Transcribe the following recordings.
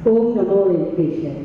ఓం నమో వెంకటేశ్వర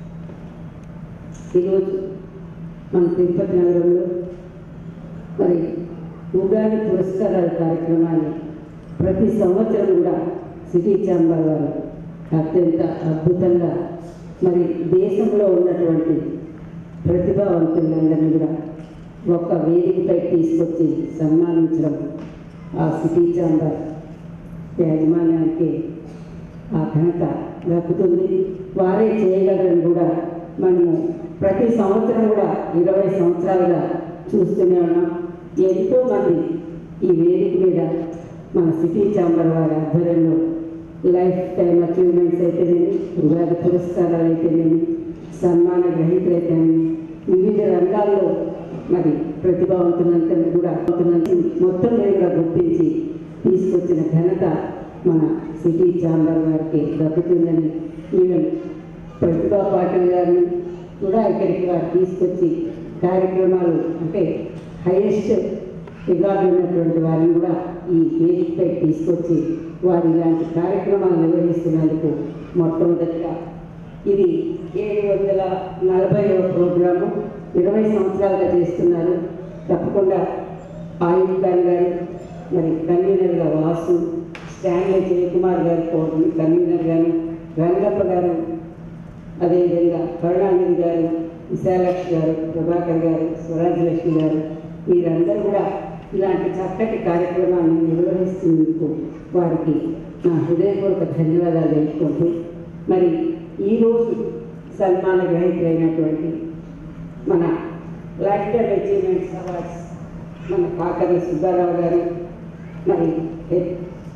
ఈరోజు మన తిరుపతి నగరంలో మరి ఉగాది పురస్కారాల కార్యక్రమాన్ని ప్రతి సంవత్సరం కూడా సిటీ ఛాంబర్ వారు అత్యంత అద్భుతంగా మరి దేశంలో ఉన్నటువంటి ప్రతిభావంతులందరినీ కూడా ఒక వేదికపై తీసుకొచ్చి సన్మానించడం ఆ సిటీ ఛాంబర్ యాజమాన్యానికి ఆ ఘనత దక్కుతుంది వారే చేయగలరని కూడా మనము ప్రతి సంవత్సరం కూడా ఇరవై సంవత్సరాలుగా చూస్తూనే ఉన్నాం ఎంతో మంది ఈ వేదిక మీద మన సిటీ ఛాంబర్ వారి ఆధ్వర్యంలో లైఫ్ టైం అచీవ్మెంట్స్ అయితేనేమి ఉగాది పురస్కారాలు అయితేనేమి సన్మాన గ్రహీతలు అయితేనేమి వివిధ రంగాల్లో మరి ప్రతిభావంతులందరినీ కూడా మొత్తం మీద కూడా గుర్తించి తీసుకొచ్చిన ఘనత మన సిటీ ఛాంబర్ వారికి దక్కుతుందని ఈవెన్ ప్రతిభా పాటిల్ గారిని కూడా ఇక్కడికి వారు తీసుకొచ్చి కార్యక్రమాలు అంటే హైయెస్ట్ రికార్డు ఉన్నటువంటి వారిని కూడా ఈ వేదికపై తీసుకొచ్చి వారు ఇలాంటి కార్యక్రమాలు నిర్వహిస్తున్నందుకు మొట్టమొదటిగా ఇది ఏడు వందల నలభైవ ప్రోగ్రాము ఇరవై సంవత్సరాలుగా చేస్తున్నారు తప్పకుండా ఆయుష్ ఖాన్ గారు మరి కన్వీనర్గా వాసు స్టాన్లీ జయకుమార్ గారు కో- కన్వీనర్ గారు రంగప్ప గారు అదేవిధంగా కరుణానిధి గారు విశాలాక్షి గారు ప్రభాకర్ గారు స్వరాజ్యలక్ష్మి గారు వీరందరూ కూడా ఇలాంటి చక్కటి కార్యక్రమాన్ని నిర్వహిస్తున్నందుకు వారికి నా హృదయపూర్వక ధన్యవాదాలు తెలుపుకుంటూ మరి ఈరోజు సన్మాన గ్రహీతులైనటువంటి మన లైఫ్ టైమ్ అచీవ్మెంట్స్ అవార్డ్స్ మన కాకర్ల సుబ్బారావు గారు మరి హెడ్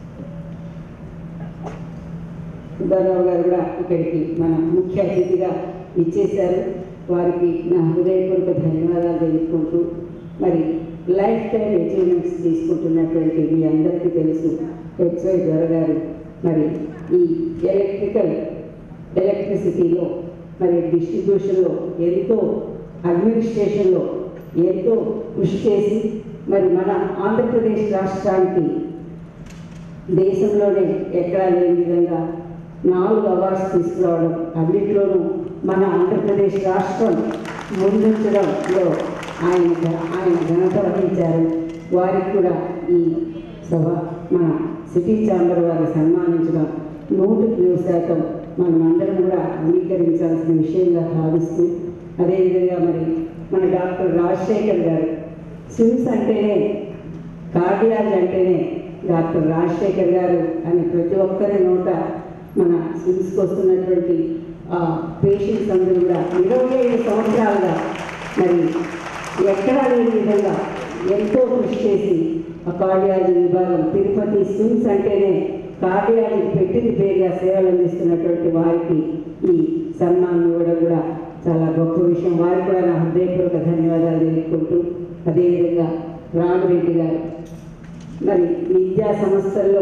సుబ్బారావు గారు కూడా ఇక్కడికి మన ముఖ్య అతిథిగా ఇచ్చేశారు వారికి నా హృదయపూర్వక ధన్యవాదాలు తెలుపుకుంటూ మరి లైఫ్ టైం అచీవ్మెంట్స్ తీసుకుంటున్నటువంటి మీ అందరికీ తెలుసు హెచ్వై దొర గారు మరి ఈ ఎలక్ట్రికల్ ఎలక్ట్రిసిటీలో మరి డిస్ట్రిబ్యూషన్లో ఎంతో అడ్మినిస్ట్రేషన్లో ఎంతో కృషి చేసి మరి మన ఆంధ్రప్రదేశ్ రాష్ట్రానికి దేశంలోనే ఎక్కడా లేని విధంగా నాలుగు అవార్డ్స్ తీసుకురావడం అన్నింటిలోనూ మన ఆంధ్రప్రదేశ్ రాష్ట్రం ముందుంచడంలో ఆయన ఆయన ఘనత వహించారు వారికి కూడా ఈ సభ మన సిటీ ఛాంబర్ వారిని సన్మానించడం నూటికి నూరు శాతం మనమందరం కూడా అంగీకరించాల్సిన విషయంగా భావిస్తూ అదేవిధంగా మరి మన డాక్టర్ రాజశేఖర్ గారు సిమ్స్ అంటేనే కార్డియాలజీ అంటేనే డాక్టర్ రాజశేఖర్ గారు అని ప్రతి ఒక్కరి నోట మన సిమ్స్కి వస్తున్నటువంటి పేషెంట్స్ అందరూ కూడా ఇరవై ఐదు సంవత్సరాలుగా మరి ఎక్కడా లేని విధంగా ఎంతో కృషి చేసి ఆ కార్డియాలజీ విభాగం తిరుపతి సిమ్స్ అంటేనే కార్డియాలజీ పెట్టింది పేరుగా సేవలు అందిస్తున్నటువంటి వారికి ఈ సన్మానం ఇవ్వడం కూడా చాలా గొప్ప విషయం వారికి కూడా నా హృదయపూర్వక ధన్యవాదాలు తెలుపుకుంటూ అదేవిధంగా రామరెడ్డి గారు మరి విద్యా సంస్థల్లో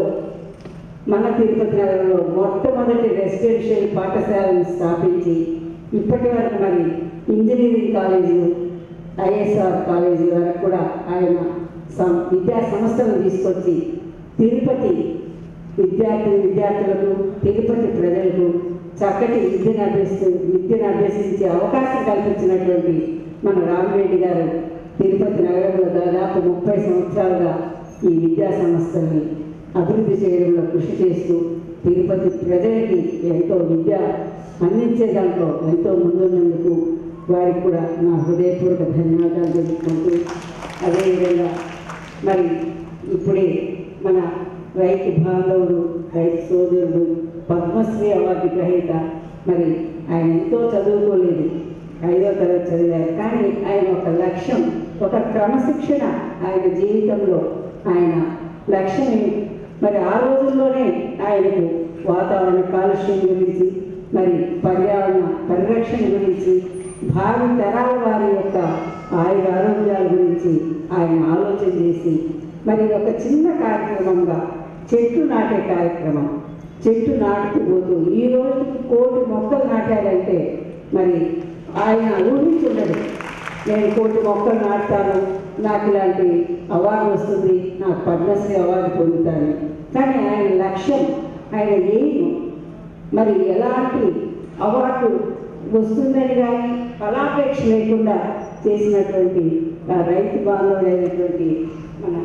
మన తిరుపతి నగరంలో మొట్టమొదటి రెసిడెన్షియల్ పాఠశాలను స్థాపించి ఇప్పటి వరకు మరి ఇంజనీరింగ్ కాలేజీలు ఐఎస్ఆర్ కాలేజీ వరకు కూడా ఆయన సం- విద్యా సంస్థలను తీసుకొచ్చి తిరుపతి విద్యార్థి విద్యార్థులకు తిరుపతి ప్రజలకు చక్కటి విద్యను అభ్యసి విద్యను అభ్యసించే అవకాశం కల్పించినటువంటి మన రామిరెడ్డి గారు తిరుపతి నగరంలో దాదాపు ముప్పై సంవత్సరాలుగా ఈ విద్యా సంస్థల్ని అభివృద్ధి చేయడంలో కృషి చేస్తూ తిరుపతి ప్రజలకి ఎంతో విద్య అందించే దాంట్లో ఎంతో ముందున్నందుకు వారికి కూడా నా హృదయపూర్వక ధన్యవాదాలు తెలుపుకుంటూ అదేవిధంగా మరి ఇప్పుడే మన రైతు బాంధవుడు రైతు సోదరుడు పద్మశ్రీ అవార్డు గ్రహీత మరి ఆయన ఎంతో చదువుకోలేదు ఐదో తరగతి చదివారు కానీ ఆయన ఒక లక్ష్యం ఒక క్రమశిక్షణ ఆయన జీవితంలో ఆయన లక్ష్యం ఏమి? మరి ఆ రోజుల్లోనే ఆయనకు వాతావరణ కాలుష్యం గురించి మరి పర్యావరణ పరిరక్షణ గురించి భావి తరాల వారి యొక్క ఆయుర ఆరోగ్యాల గురించి ఆయన ఆలోచన చేసి మరి ఒక చిన్న కార్యక్రమంగా చెట్టు నాటే కార్యక్రమం చెట్టు నాటుతూ పోతూ ఈ రోజుకి కోటి మొక్కలు నాటాడంటే మరి ఆయన ఊహించుండడు నేను కోటి మొక్కలు నాటుతాను నాకు ఇలాంటి అవార్డు వస్తుంది నాకు పద్మశ్రీ అవార్డు పొందుతాను కానీ ఆయన లక్ష్యం ఆయన ఎయిమ్ మరి ఎలాంటి అవార్డు వస్తుందని కానీ ఫలాపేక్ష లేకుండా చేసినటువంటి ఆ రైతు బాంధవుడైనటువంటి మన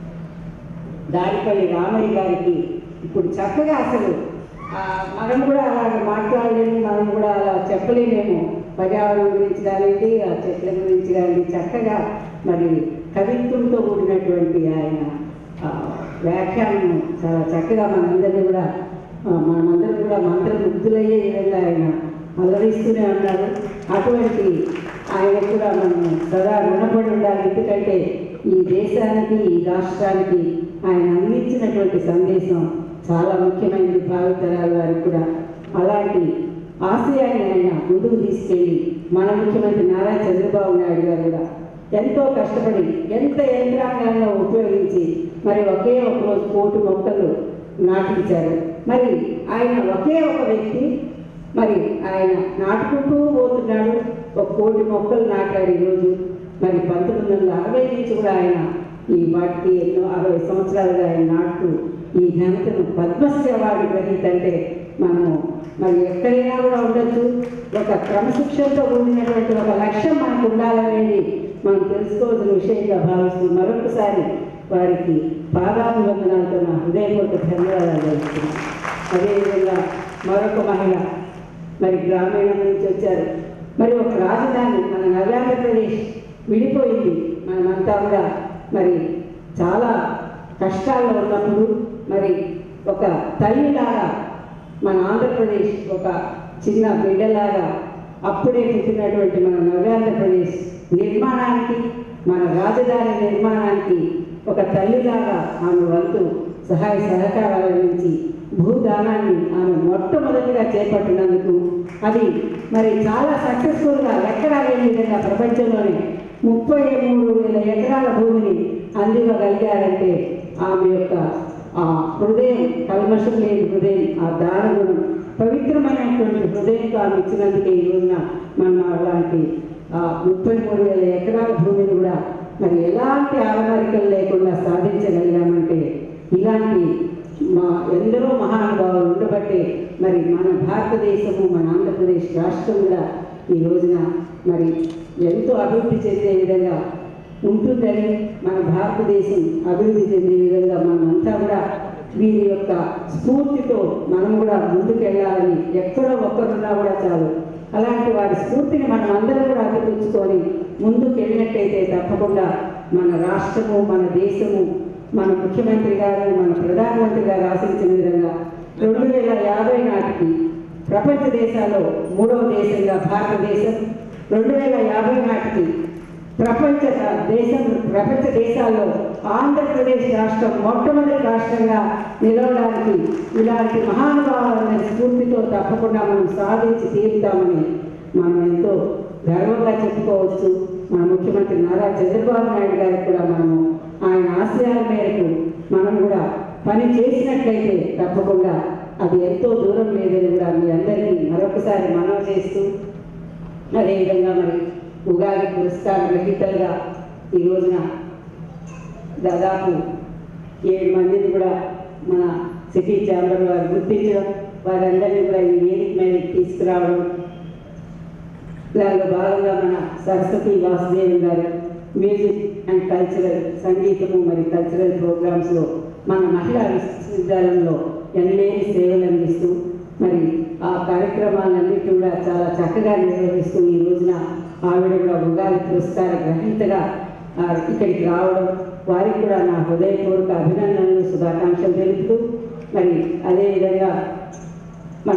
దారిపల్లి రామయ్య గారికి ఇప్పుడు చక్కగా అసలు ఆ, మనం కూడా అలాగ మాట్లాడలేము మనం కూడా అలా చెప్పలేమేమో పర్యావరణం గురించి కానివ్వండి ఆ చెట్ల గురించి కానివ్వండి చక్కగా మరి కవిత్వంతో కూడినటువంటి ఆయన ఆ, వ్యాఖ్యానం చాలా చక్కగా మనందరినీ కూడా ఆ, మనమందరం కూడా మంత్రముగ్ధులయ్యే విధంగా ఆయన అలరిస్తూనే ఉన్నారు అటువంటి ఆయన కూడా మనం సదా రుణపడి ఉండాలి ఎందుకంటే ఈ దేశానికి ఈ రాష్ట్రానికి ఆయన అందించినటువంటి సందేశం చాలా ముఖ్యమైనది భావితరాల వారికి కూడా అలాంటి ఆశయాన్ని ఆయన ముందుకు తీసుకెళ్ళి మన ముఖ్యమంత్రి నారా చంద్రబాబు నాయుడు గారు కూడా ఎంతో కష్టపడి ఎంత యంత్రాంగాల్లో ఉపయోగించి మరి ఒకే ఒక రోజు కోటి మొక్కలు నాటించారు మరి ఆయన ఒకే ఒక వ్యక్తి మరి ఆయన నాటుకుంటూ పోతున్నాడు ఒక కోటి మొక్కలు నాటాడు ఈరోజు మరి పంతొమ్మిది వందల అరవై నుంచి కూడా ఆయన ఈ వాటికి ఎన్నో అరవై సంవత్సరాలుగా ఆయన నాటుతూ ఈ ఘనతను పద్మశ్రీ అవార్డు గ్రహీత అంటే మనము మరి ఎక్కడైనా కూడా ఉండొచ్చు ఒక క్రమశిక్షణతో కూడినటువంటి ఒక లక్ష్యం మనకు ఉండాలనేది మనం తెలుసుకోవాల్సిన విషయంగా భావిస్తూ మరొకసారి వారికి పాదాభివందనాలతో నా హృదయపూర్వక ధన్యవాదాలు తెలుస్తున్నాను అదేవిధంగా మరొక మహిళ మరి గ్రామీణం నుంచి వచ్చారు మరి ఒక రాజధాని మన నవ్యాంధ్రప్రదేశ్ విడిపోయింది మనమంతా కూడా మరి చాలా కష్టాల్లో ఉన్నప్పుడు మరి ఒక తల్లిలాగా మన ఆంధ్రప్రదేశ్ ఒక చిన్న బిడ్డలాగా అప్పుడే పుట్టినటువంటి మన నవ్యాంధ్రప్రదేశ్ నిర్మాణానికి మన రాజధాని నిర్మాణానికి ఒక తల్లిలాగా ఆమె వంతు సహాయ సహకారాల నుంచి భూదానాన్ని ఆమె మొట్టమొదటిగా చేపట్టినందుకు అది మరి చాలా సక్సెస్ఫుల్గా ఎక్కడా లేని విధంగా ప్రపంచంలోనే ముప్పై మూడు వేల ఎకరాల భూమిని అందివ్వగలిగారంటే ఆమె యొక్క ఆ హృదయం కల్మషం లేని హృదయం ఆ దాన గుణం పవిత్రమైనటువంటి హృదయంతో ఆమె ఇచ్చినందుకే ఈ రోజున మనం అలాంటి ఆ ముప్పై మూడు వేల ఎకరాల భూమిని కూడా మరి ఎలాంటి ఆవమరికలు లేకుండా సాధించగలిగామంటే ఇలాంటి మా ఎందరో మహానుభావులు ఉండబట్టే మరి మన భారతదేశము మన ఆంధ్రప్రదేశ్ రాష్ట్రం కూడా ఈ రోజున మరి ఎంతో అభివృద్ధి చెందే విధంగా ఉంటుందని మన భారతదేశం అభివృద్ధి చెందే విధంగా మనమంతా కూడా వీరి యొక్క స్ఫూర్తితో మనం కూడా ముందుకెళ్ళాలని ఎక్కడో ఒక్కరున్నా కూడా చాలు అలాంటి వారి స్ఫూర్తిని మనం అందరం కూడా అందిపుచ్చుకొని ముందుకు వెళ్ళినట్టయితే తప్పకుండా మన రాష్ట్రము మన దేశము మన ముఖ్యమంత్రి గారు మన ప్రధానమంత్రి గారు ఆశించిన విధంగా రెండు వేల యాభై నాటికి ప్రపంచ దేశాల్లో మూడవ దేశంగా భారతదేశం రెండు వేల యాభై నాటికి ప్రపంచ దేశం ప్రపంచ దేశాల్లో ఆంధ్రప్రదేశ్ రాష్ట్రం మొట్టమొదటి రాష్ట్రంగా నిలవడానికి ఇలాంటి మహానుభావులైన స్ఫూర్తితో తప్పకుండా మనం సాధించి తీరుతామని మనం ఎంతో గర్వంగా చెప్పుకోవచ్చు మన ముఖ్యమంత్రి నారా చంద్రబాబు నాయుడు గారికి కూడా మనము ఆయన ఆశయాల మేరకు మనం కూడా పని చేసినట్లయితే తప్పకుండా అది ఎంతో దూరం లేదని కూడా మీ అందరికీ మరొకసారి మనవి చేస్తూ అదేవిధంగా మరి ఉగాది పురస్కార గ్రహీతలుగా ఈ రోజున దాదాపు ఏడు మందిని కూడా మన సిటీ ఛాంబర్ వారు గుర్తించడం వారందరినీ కూడా ఈ వేదిక మీదకి తీసుకురావడం దానిలో భాగంగా మన సరస్వతి వాసుదేవన్ గారు మ్యూజిక్ అండ్ కల్చరల్ సంగీతము మరియు కల్చరల్ ప్రోగ్రామ్స్లో మన మహిళా విశ్వవిద్యాలయంలో ఎనలేని సేవలు అందిస్తూ మరి ఆ కార్యక్రమాలన్నిటి కూడా చాలా చక్కగా నిర్వహిస్తూ ఈ రోజున ఆవిడ కూడా ఉగాది పురస్కార గ్రహీతగా ఆ, ఇక్కడికి రావడం వారికి కూడా నా హృదయపూర్వక అభినందనలు శుభాకాంక్షలు తెలుపుతూ మరి అదేవిధంగా మన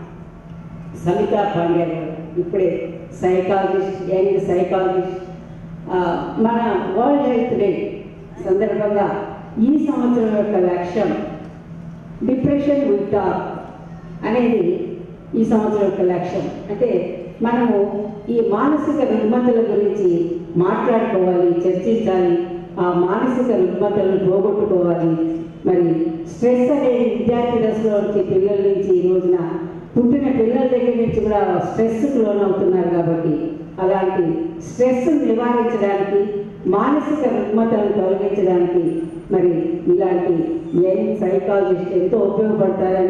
సమితా పాండ్య గారు ఇప్పుడే సైకాలజిస్ట్ యంగ్ సైకాలజిస్ట్ ఆ, మన వరల్డ్ హెల్త్ డే సందర్భంగా ఈ సంవత్సరం యొక్క లక్ష్యం డిప్రెషన్ విత్ అనేది ఈ సంవత్సరం యొక్క లక్ష్యం అంటే మనము ఈ మానసిక రుగ్మతల గురించి మాట్లాడుకోవాలి చర్చించాలి ఆ మానసిక రుగ్మతలను పోగొట్టుకోవాలి మరి స్ట్రెస్ అనేది విద్యార్థి దశలోకి పిల్లల నుంచి ఈ రోజున పుట్టిన పిల్లల దగ్గర నుంచి కూడా స్ట్రెస్కి లోనవుతున్నారు కాబట్టి అలాంటి స్ట్రెస్ నివారించడానికి మానసిక రుగ్మతలను తొలగించడానికి మరి ఇలాంటి యంగ్ సైకాలజిస్ట్ ఎంతో ఉపయోగపడతారని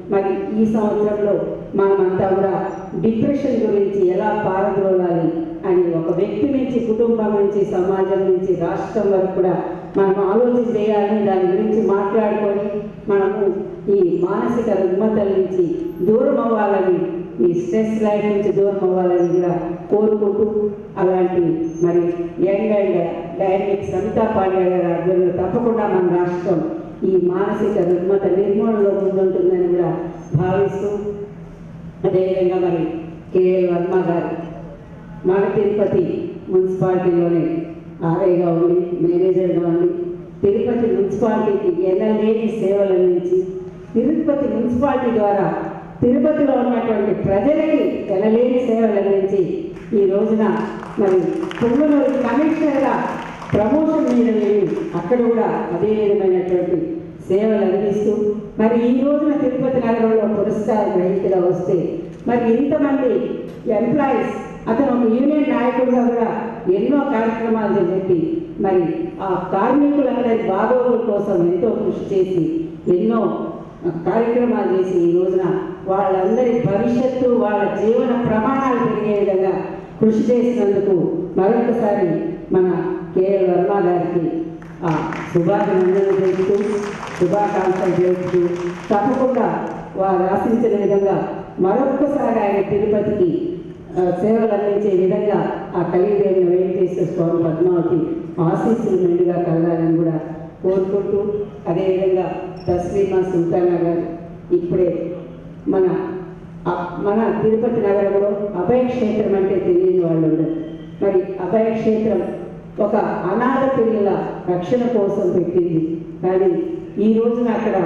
మరి ఈ సంవత్సరంలో మనమంతా కూడా డిప్రెషన్ గురించి ఎలా పారద్రోలాలి అని ఒక వ్యక్తి నుంచి కుటుంబం నుంచి సమాజం నుంచి రాష్ట్రం వరకు కూడా మనం ఆలోచన చేయాలని దాని గురించి మాట్లాడుకొని మనము ఈ మానసిక రుగ్మతల నుంచి దూరం అవ్వాలని ఈ స్ట్రెస్ లైఫ్ నుంచి దూరం అవ్వాలని కూడా కోరుకుంటూ అలాంటి మరి young and dynamic Samitha Pandya గారి ఆధ్వర్యంలో తప్పకుండా మన రాష్ట్రం ఈ మానసిక రుగ్మత నిర్మూలనలో ముందుంటుందని కూడా భావిస్తూ అదేవిధంగా మరి కేఎల్ వర్మ గారు మన తిరుపతి మున్సిపాలిటీలోనే ఆర్ఐగా ఉండి మేనేజర్గా ఉండి తిరుపతి మున్సిపాలిటీకి ఎన్ఎల్ఏకి సేవలు అందించి తిరుపతి మున్సిపాలిటీ ద్వారా తిరుపతిలో ఉన్నటువంటి ప్రజలకి ఎనలేని సేవలు అందించి ఈ రోజున మరి పుంగనూరు కమిషనర్గా ప్రమోషన్ మీద వెళ్ళి అక్కడ కూడా అదే విధమైనటువంటి సేవలు అందిస్తూ మరి ఈ రోజున తిరుపతి నగరంలో పురస్కార గ్రహీతగా వస్తే మరి ఇంతమంది ఎంప్లాయీస్ అతను ఒక యూనియన్ నాయకుడిగా కూడా ఎన్నో కార్యక్రమాలు చెప్పి మరి ఆ కార్మికులందరి బాగోగుల కోసం ఎంతో కృషి చేసి ఎన్నో కార్యక్రమాలు చేసి ఈ రోజున వాళ్ళందరి భవిష్యత్తు వాళ్ళ జీవన ప్రమాణాలు పెరిగే విధంగా కృషి చేసినందుకు మరొకసారి మన కేఎల్ వర్మ గారికి ఆ శుభాభినందనలు చేస్తూ శుభాకాంక్షలు చేస్తూ తప్పకుండా వారు ఆశించిన విధంగా మరొక్కసారి ఆయన తిరుపతికి ఆ, సేవలు అందించే విధంగా ఆ కలిదేవిని వెంకటేశ్వర స్వామి పద్మావతి ఆశీస్సులు మెండుగా కలగాలని కూడా కోరుకుంటూ అదేవిధంగా తస్లీమా సుల్తానా గారు ఇప్పుడే మన అ- మన తిరుపతి నగరంలో అభయ క్షేత్రం అంటే తెలియని వాళ్ళు ఉండరు మరి అభయ క్షేత్రం ఒక అనాథ పిల్లల రక్షణ కోసం పెట్టింది కానీ ఈ రోజున అక్కడ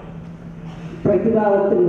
ప్రతిభావంతులు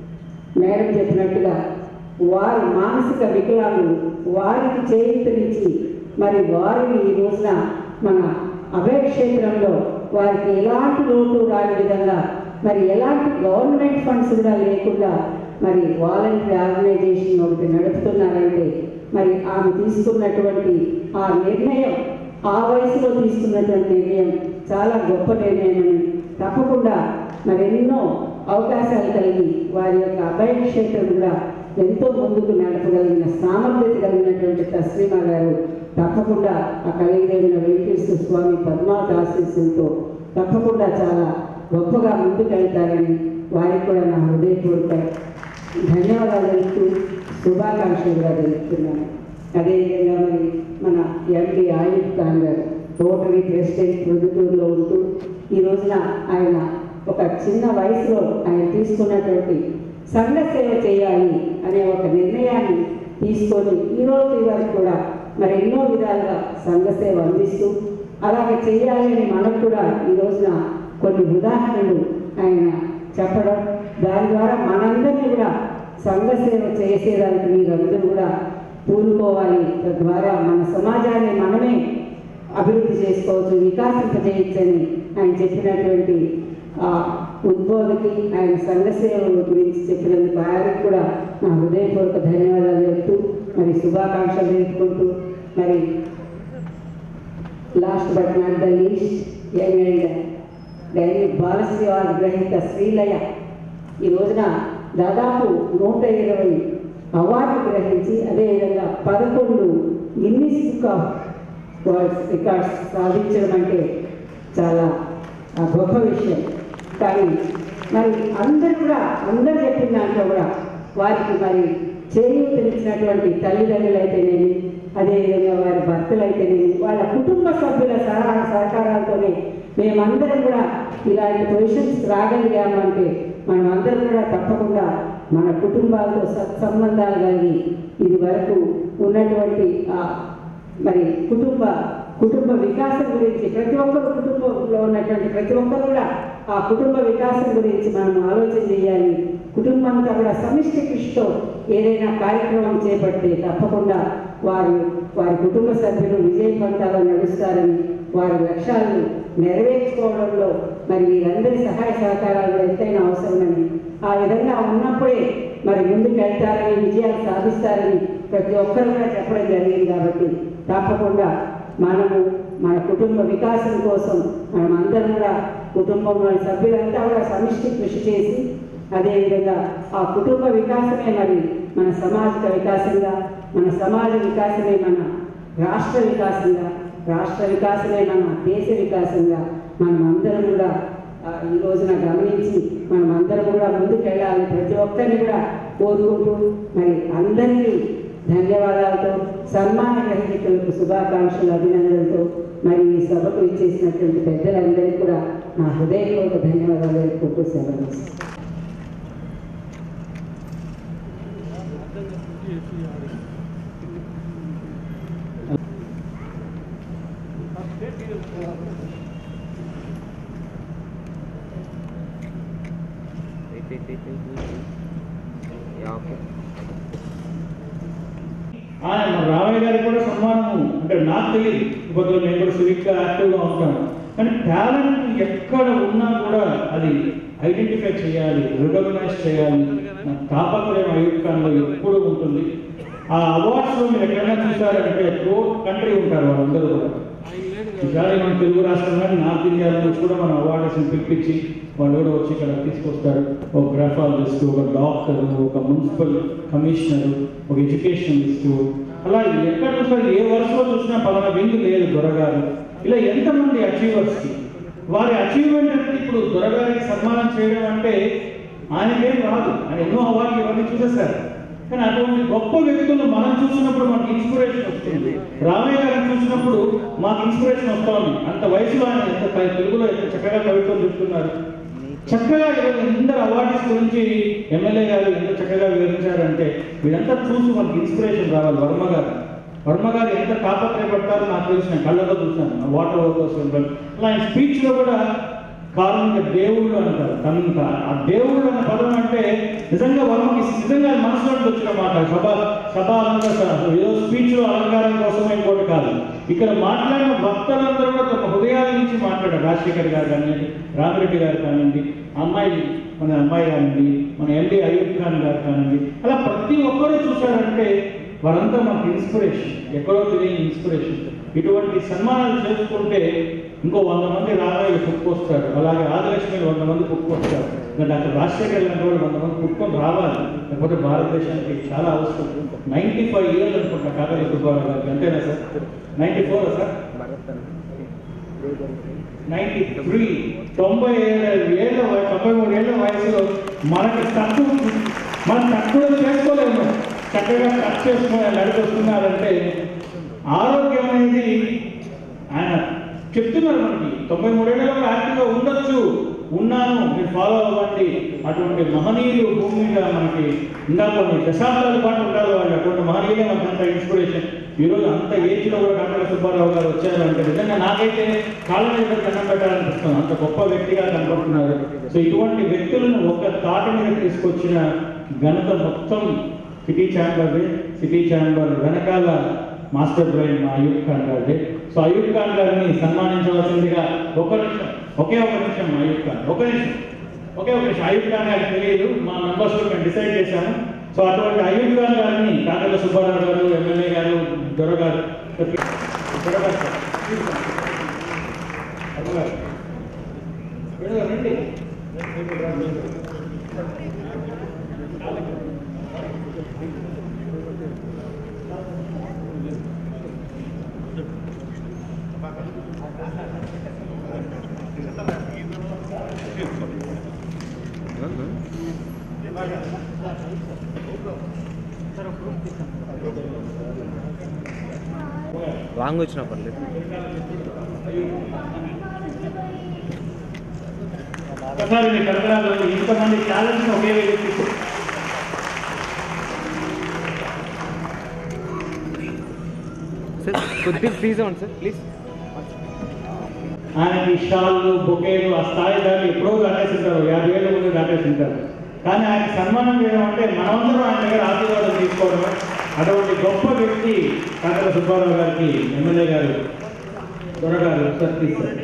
మేడం చెప్పినట్టుగా వారు మానసిక వికలాంగులు వారికి చేయూతనిచ్చి మరి వారిని ఈ రోజున మన అభయ క్షేత్రంలో వారికి ఎలాంటి లోటు రాని విధంగా మరి ఎలాంటి గవర్నమెంట్ ఫండ్స్ కూడా లేకుండా మరి వాలంటరీ ఆర్గనైజేషన్ ఒకటి నడుపుతున్నారంటే మరి ఆమె తీసుకున్నటువంటి ఆ నిర్ణయం ఆ వయసులో తీసుకున్నటువంటి నిర్ణయం చాలా గొప్ప నిర్ణయం అని తప్పకుండా మరెన్నో అవకాశాలు కలిగి వారి యొక్క అభయ క్షేత్రం కూడా ఎంతో ముందుకు నడపగలిగిన సామర్థ్యత కలిగినటువంటి తస్లీమా గారు తప్పకుండా ఆ కలిగిన వెంకటేశ్వర స్వామి పద్మావతి ఆశీస్సులతో తప్పకుండా చాలా గొప్పగా ముందుకు వెళ్తారని వారికి కూడా నా హృదయపూర్వక ధన్యవాదాలు తెలుపుతూ శుభాకాంక్షలుగా తెలుపుతున్నాను అదేవిధంగా మరి మన ఎండి ఆయుబ్ ఖాన్ గారు రోటరీ ప్రెసిడెంట్ ప్రొద్దుటూరులో ఉంటూ ఈ రోజున ఆయన ఒక చిన్న వయసులో ఆయన తీసుకున్నటువంటి సంఘ సేవ చేయాలి అనే ఒక నిర్ణయాన్ని తీసుకొని ఈ రోజు వరకు కూడా మరి ఎన్నో విధాలుగా సంఘ సేవ అందిస్తూ అలాగే చేయాలి అని మనకు కూడా ఈ రోజున కొన్ని ఉదాహరణలు ఆయన చెప్పడం దాని ద్వారా మనందరినీ కూడా సంఘ సేవ చేసేదానికి మీరందరూ కూడా పూనుకోవాలి తద్వారా మన సమాజాన్ని మనమే అభివృద్ధి చేసుకోవచ్చు వికాసింపజేయచ్చని ఆయన చెప్పినటువంటి ఆ ఉద్బోధకి ఆయన సంఘ సేవ గురించి చెప్పినందుకు ఆయనకు కూడా నా హృదయపూర్వక ధన్యవాదాలు చెప్తూ మరి శుభాకాంక్షలు తెలుపుకుంటూ మరి last but not the least young and డైరీ బాలశ్రీ వారి గ్రహీత శ్రీలయ ఈ రోజున దాదాపు నూట ఇరవై అవార్డు గ్రహించి అదేవిధంగా పదకొండు Guinness book of worlds records సాధించడం అంటే చాలా ఆ, గొప్ప విషయం కానీ మరి అందరు కూడా అందరు చెప్పిన దాంట్లో కూడా వారికి మరి చేయూతనిచ్చినటువంటి తల్లిదండ్రులు అయితేనేమి అదేవిధంగా వారి భర్తలు అయితేనేమి వాళ్ళ కుటుంబ సభ్యుల సహాయ సహకారాలతోనే మేమందరం కూడా ఇలాంటి పొజిషన్స్ రాగలిగాము అంటే మనం అందరం కూడా తప్పకుండా మన కుటుంబాలతో సత్సంబంధాలు కలిగి ఇది వరకు ఉన్నటువంటి ఆ మరి కుటుంబ కుటుంబ వికాసం గురించి ప్రతి ఒక్కరు కుటుంబంలో ఉన్నటువంటి ప్రతి ఒక్కరు కూడా ఆ కుటుంబ వికాసం గురించి మనం ఆలోచన చేయాలి కుటుంబం అంతా కూడా సమిష్టి కృషితో ఏదైనా కార్యక్రమం చేపడితే తప్పకుండా వారు వారి కుటుంబ సభ్యులు విజయవంతాలు నడుస్తారని వారి లక్ష్యాలను నెరవేర్చుకోవడంలో మరి వీరందరి సహాయ సహకారాలు ఎంతైనా అవసరమని ఆ విధంగా ఉన్నప్పుడే మరి ముందుకు వెళ్తారని విజయాలు సాధిస్తారని ప్రతి ఒక్కరు కూడా చెప్పడం జరిగింది కాబట్టి తప్పకుండా మనము మన కుటుంబ వికాసం కోసం మనం అందరం కూడా కుటుంబంలోని సభ్యులంతా కూడా సమిష్టి కృషి చేసి అదేవిధంగా ఆ కుటుంబ వికాసమే మరి మన సామాజిక వికాసంగా మన సమాజ వికాసమే మన రాష్ట్ర వికాసంగా రాష్ట్ర వికాసమే మన దేశ వికాసంగా మనం అందరం కూడా ఆ, ఈ రోజున గమనించి మనం అందరం కూడా ముందుకెళ్ళాలి ప్రతి ఒక్కరిని కూడా కోరుకుంటూ మరి అందరికీ ధన్యవాదాలతో సన్మాన గ్రహీతలకు శుభాకాంక్షలు అభినందనలతో మరి ఈ సభకు ఇచ్చేసినటువంటి పెద్దలందరికీ కూడా నా హృదయపూర్వక ధన్యవాదాలు తెలుపుకుంటూ సెలవు ఇస్తున్నాను. ఆయన మన రామయ్య గారికి కూడా సన్మానం అంటే నాకు తెలియదు ఇప్పట్లో నేను కూడా సివిక్గా యాక్టివ్గా ఉంటాను కానీ టాలెంట్ ఎక్కడ ఉన్నా కూడా అది ఐడెంటిఫై చేయాలి రికగ్నైజ్ చేయాలి నా తాపత్రయం అయుక్తంలో ఎప్పుడూ ఉంటుంది ఆ అవార్డ్స్లో మీరు ఎక్కడైనా చూసారంటే త్రూ కంట్రీ ఉంటారు వాళ్ళందరూ కూడా ఈసారి మన తెలుగు రాష్ట్రం కానీ నార్త్ ఇండియా నుంచి కూడా మన అవార్డ్స్ని పిలిపించి వాళ్ళు కూడా వచ్చి ఇక్కడ తీసుకొస్తారు ఒక గ్రాఫాలజిస్ట్ ఒక డాక్టర్ ఒక మున్సిపల్ కమిషనర్ ఒక ఎడ్యుకేషనలిస్ట్ అలా ఎక్కడ చూసినా ఏ వరుసలో చూసినా పలానా విందు లేదు దొరగారు ఇలా ఎంతమంది అచీవర్స్కి వారి అచీవ్మెంట్ అంటే ఇప్పుడు దొరగారికి సన్మానం చేయడం అంటే ఆయనకేం రాదు ఆయన ఎన్నో అవార్డులు ఇవన్నీ చూసేశారు కానీ అటువంటి గొప్ప వ్యక్తులు మనం చూసినప్పుడు మనకి ఇన్స్పిరేషన్ వస్తుంది రామయ్య గారిని చూసినప్పుడు మాకు ఇన్స్పిరేషన్ వస్తుంది అంత వయసులో ఆయన ఎంత క- తెలుగులో ఎంత చక్కగా కవిత్వం చెప్తున్నారు చక్కగా ఈరోజు అందరు అవార్డ్స్ గురించి ఎమ్మెల్యే గారు ఎంత చక్కగా వివరించారంటే వీరంతా చూసి మనకి ఇన్స్పిరేషన్ రావాలి వర్మ గారు వర్మ గారు ఎంత తాపత్రయపడతారో నాకు తెలిసిన కళ్ళతో చూశాను వాటర్ వర్కర్స్ అలా ఆయన స్పీచ్లో కూడా కార్మిక దేవుళ్ళు అంటారు కనుక ఆ దేవుళ్ళు అనే పదం అంటే నిజంగా వర్మకి నిజంగా అది మనసులో నుంచి వచ్చిన మాట సభ సభ అలంకారం ఏదో స్పీచ్ అలంకారం కోసమే ఇంకోటి కాదు ఇక్కడ మాట్లాడిన భక్తులందరూ కూడా తమ హృదయాల నుంచి మాట్లాడారు రాజశేఖర్ గారు కానివ్వండి రామిరెడ్డి గారు కానివ్వండి అమ్మాయి మన అమ్మాయి కానివ్వండి మన ఎండి అయూబ్ ఖాన్ గారు కానివ్వండి అలా ప్రతి ఒక్కరూ చూశారంటే వారంతా మనకి ఇన్స్పిరేషన్ ఎక్కడో తెలియని ఇన్స్పిరేషన్ ఇటువంటి సన్మానాలు చేసుకుంటే ఇంకో వంద మంది రామాయలు పుట్టుకొస్తారు అలాగే ఆదిలక్ష్మి వంద మంది పుట్టుకొస్తారు ఇంకా డాక్టర్ రాజశేఖర్ లాంటి వాళ్ళు వంద మంది పుట్టుకొని రావాలి లేకపోతే భారతదేశానికి చాలా అవసరం నైంటీ ఫైవ్ ఇయర్స్ అనుకుంటా కాకల సుబ్బారావు గారికి అంతేనా sir ninety four sir ninety three తొంభై ఏడు ఏళ్ళ వయ- తొంభై మూడు ఏళ్ళ వయసులో మనకి తక్కువ మనం తక్కువ చేసుకోలేము చక్కగా కట్ చేసుకుని నడిపిస్తున్నారంటే ఆరోగ్యం అనేది ఆయన చెప్తున్నారు మనకి తొంభై మూడేళ్ళలో కూడా యాక్టివ్గా ఉండొచ్చు ఉన్నాను మీరు ఫాలో అవ్వండి అటువంటి మహనీయులు భూమి మీద మనకి ఇంకా కొన్ని దశాబ్దాల పాటు ఉంటారు వాళ్ళు అటువంటి మహనీయులే మనకు అంత ఇన్స్పిరేషన్ ఈరోజు అంత ఏజ్లో కూడా కాకర సుబ్బారావు గారు వచ్చారు అంటే నిజంగా నాకైతే కాళ్ళ మీద దండం పెట్టాలనిపిస్తుంది అంత గొప్ప వ్యక్తిగా కనపడుతున్నారు సో ఇటువంటి వ్యక్తులను ఒక తాటి మీద తీసుకొచ్చిన ఘనత మొత్తం సిటీ ఛాంబర్ సిటీ ఛాంబర్ వెనకాల మాస్టర్ బ్రెయిన్ మా అయూబ్ ఖాన్ గారిది సో అయూబ్ ఖాన్ గారిని సన్మానించవలసిందిగా ఒక నిమిషం ఒకే ఒక నిమిషం అయూబ్ ఖాన్ ఒక నిమిషం ఒకే ఒక నిమిషం అయూబ్ ఖాన్ గారికి తెలియదు మా మెంబర్స్ మేము డిసైడ్ చేశాము సో అటువంటి అయూబ్ ఖాన్ గారిని కాకల సుబ్బారావు గారు ఎమ్మెల్యే గారు దొర గారు దొర గారు సార్. వర్మ గారు. వేణు గారు రండి. రాంగ్ వచ్చినా పర్లేదు ఒకసారి మీ కలకరాలో ఇంతమంది టాలెంట్ని ఒకే వ్యక్తి సార్ కొద్దిగా ప్లీజ్ అవ్వండి సార్ ప్లీజ్ ఆయనకి షాళ్ళు బొకేలు ఆ స్థాయి దాన్ని ఎప్పుడో దాటేసింటారు యాభై ఏళ్ళ ముందు దాటేసింటారు కానీ ఆయన సన్మానం చేయడం అంటే మనమందరం ఆయన దగ్గర ఆశీర్వాదం తీసుకోవడమే అటువంటి గొప్ప వ్యక్తి కాకర సుబ్బారావు గారికి ఎమ్మెల్యే గారు దొరగారు సార్ తీస్తారు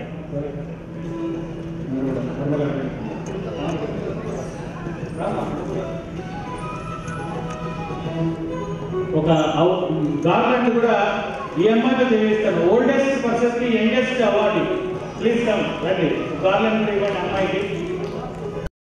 ఒక గార్మెంట్ కూడా ఈ అమ్మాయితో చేయిస్తాను ఓల్డెస్ట్ పర్సన్ కి యంగెస్ట్ అవార్డు ప్లీజ్ కమ్ రండి గార్లెండ్ ఇవ్వండి అమ్మాయికి